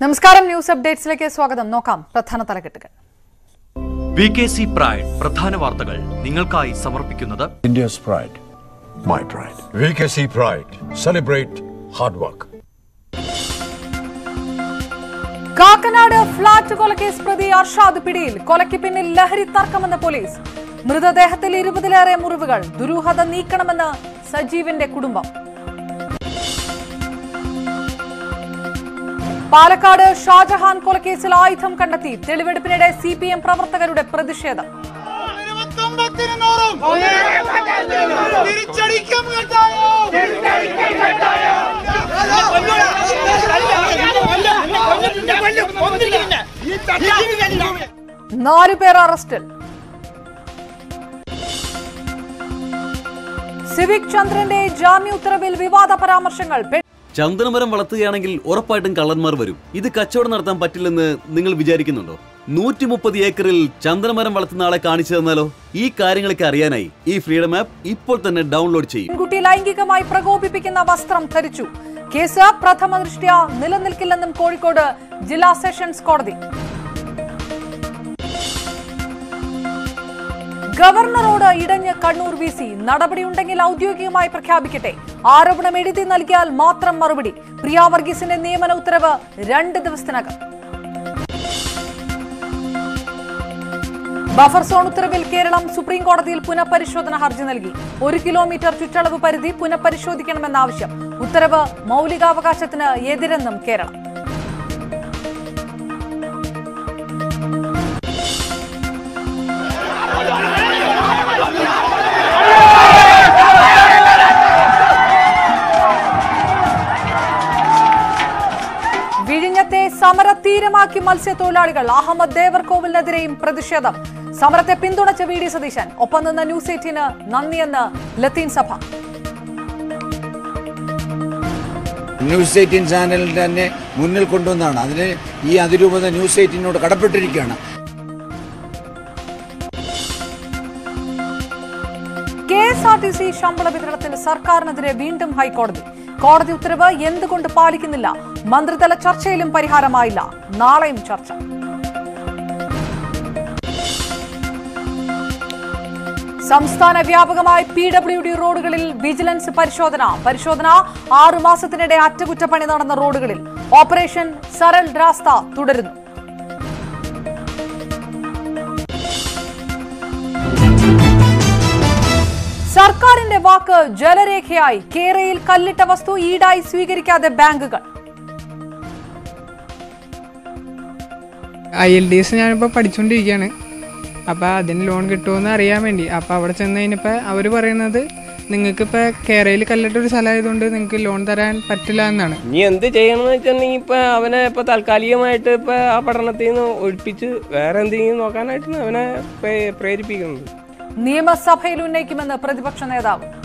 നമസ്കാരം ന്യൂസ് അപ്ഡേറ്റ്സിലേക്ക് സ്വാഗതം നോക്കാം പ്രധാന തലക്കെട്ടുകൾ വി കെ സി പ്രൈഡ് പ്രധാന വാർത്തകൾ നിങ്ങൾക്കായി സമർപ്പിക്കുന്നത് India's pride, my pride. VKC Pride. Celebrate hard work. Kakkanad flat കൊലക്കേസ് പ്രതി അർഷാദ് പിടിയിൽ കൊലയ്ക്ക് പിന്നിൽ ലഹരി തർക്കമെന്ന് പോലീസ് മൃതദേഹത്തിൽ ഇരുപതിലേറെ മുറിവുകൾ ദുരൂഹത നീക്കണമെന്ന് സജീവിന്റെ കുടുംബം പാലക്കാട് ഷാജഹാൻ കൊലക്കേസിൽ ആയുധം കണ്ടെത്തി തെളിവെടുപ്പിനിടെ സി പി എം പ്രവർത്തകരുടെ പ്രതിഷേധം ഇരുപത്തൊമ്പത്തിന് നൂറും തിരിച്ചടിക്കും കേട്ടായോ നാലു പേർ അറസ്റ്റിൽ സിവിക് ചന്ദ്രന്റെ ജാമ്യ ഉത്തരവിൽ വിവാദ പരാമർശങ്ങൾ പെ- ചന്ദനമരം വളർത്തുകയാണെങ്കിൽ ഉറപ്പായിട്ടും കള്ളന്മാർ വരും ഇത് കച്ചവടം നടത്താൻ പറ്റില്ലെന്ന് നിങ്ങൾ വിചാരിക്കുന്നുണ്ടോ നൂറ്റി മുപ്പത് ഏക്കറിൽ ചന്ദനമരം വളർത്തുന്ന ആളെ കാണിച്ചു തന്നാലോ ഈ കാര്യങ്ങളൊക്കെ അറിയാനായി ഈ ഫ്രീഡം ആപ്പ് ഇപ്പോൾ തന്നെ ഡൗൺലോഡ് ചെയ്യും പെൺകുട്ടി ലൈംഗികമായി പ്രകോപിപ്പിക്കുന്ന വസ്ത്രം ധരിച്ചു കേസ് പ്രഥമ ദൃഷ്ട്യാ നിലനിൽക്കില്ലെന്നും കോഴിക്കോട് ജില്ലാ സെഷൻസ് കോടതി ഗവർണറോട് ഇടഞ്ഞ് കണ്ണൂർ വി സി നടപടിയുണ്ടെങ്കിൽ ഔദ്യോഗികമായി പ്രഖ്യാപിക്കട്ടെ ആരോപണം എഴുതി നൽകിയാൽ മാത്രം മറുപടി പ്രിയ വർഗീസിന്റെ നിയമന ഉത്തരവ് രണ്ട് ദിവസത്തിനകം ബഫർ സോൺ ഉത്തരവിൽ കേരളം സുപ്രീം കോടതിയിൽ പുനഃപരിശോധന ഹർജി നൽകി ഒരു കിലോമീറ്റർ ചുറ്റളവ് പരിധി പുനഃപരിശോധിക്കണമെന്ന ആവശ്യം ഉത്തരവ് മൗലികാവകാശത്തിന് എതിരെന്നും കേരളം വിഴിഞ്ഞത്തെ സമരത്തീരമാക്കി മത്സ്യത്തൊഴിലാളികൾ അഹമ്മദ് ദേവർകോവിലിനെതിരെയും പ്രതിഷേധം സമരത്തെ പിന്തുണച്ച വി ഡി സതീശൻ ഒപ്പം നിന്ന ന്യൂസ് എയ്റ്റീന് നന്ദിയെന്ന് ലത്തീൻ സഭ ന്യൂസ് എയ്റ്റീൻ ചാനലിൽ തന്നെ മുന്നിൽ കൊണ്ടുവന്നതാണ് അതിന് ഈ അതിരൂപത ന്യൂസ് എയ്റ്റീനോട് കടപ്പെട്ടിരിക്കുകയാണ് K S R T C ശമ്പള വിതരണത്തിൽ സർക്കാരിനെതിരെ വീണ്ടും ഹൈക്കോടതി കോടതി ഉത്തരവ് എന്തുകൊണ്ട് പാലിക്കുന്നില്ല മന്ത്രിതല ചർച്ചയിലും പരിഹാരമായില്ല നാളെയും ചർച്ച സംസ്ഥാന വ്യാപകമായി പി ഡബ്ല്യു ഡി റോഡുകളിൽ വിജിലൻസ് പരിശോധന പരിശോധന ആറു മാസത്തിനിടെ അറ്റകുറ്റപ്പണി നടന്ന റോഡുകളിൽ ഓപ്പറേഷൻ സരൽ രാസ്ത തുടരുന്നു സർക്കാരിന്റെ വാക്ക് ജലരേഖയായി കേരയിൽ കല്ലിട്ട വസ്തു ഈടായി സ്വീകരിക്കാതെ ബാങ്കുകൾ ഐ എൽ ഡി എസ് ഞാനിപ്പോൾ പഠിച്ചുകൊണ്ടിരിക്കുകയാണ് അപ്പോൾ അതിന് ലോൺ കിട്ടുമെന്ന് അറിയാൻ വേണ്ടി അപ്പോൾ അവിടെ ചെന്ന് കഴിഞ്ഞപ്പോൾ അവർ പറയുന്നത് നിങ്ങൾക്കിപ്പോൾ കേരളയിൽ കല്ലിട്ട ഒരു സ്ഥലമായതുകൊണ്ട് നിങ്ങൾക്ക് ലോൺ തരാൻ പറ്റില്ല എന്നാണ് ഇനി എന്ത് ചെയ്യണമെന്ന് വെച്ചിട്ടുണ്ടെങ്കിൽ ഇപ്പൊ അവനെ ഇപ്പൊ താൽക്കാലികമായിട്ട് ഇപ്പൊ ആ പഠനത്തിൽ നിന്ന് ഒഴിപ്പിച്ച് വേറെ എന്തെങ്കിലും നോക്കാനായിട്ടാണ് അവനെ പ്രേ- പ്രേരിപ്പിക്കുന്നത് നിയമസഭയിൽ ഉന്നയിക്കുമെന്ന് പ്രതിപക്ഷ നേതാവ്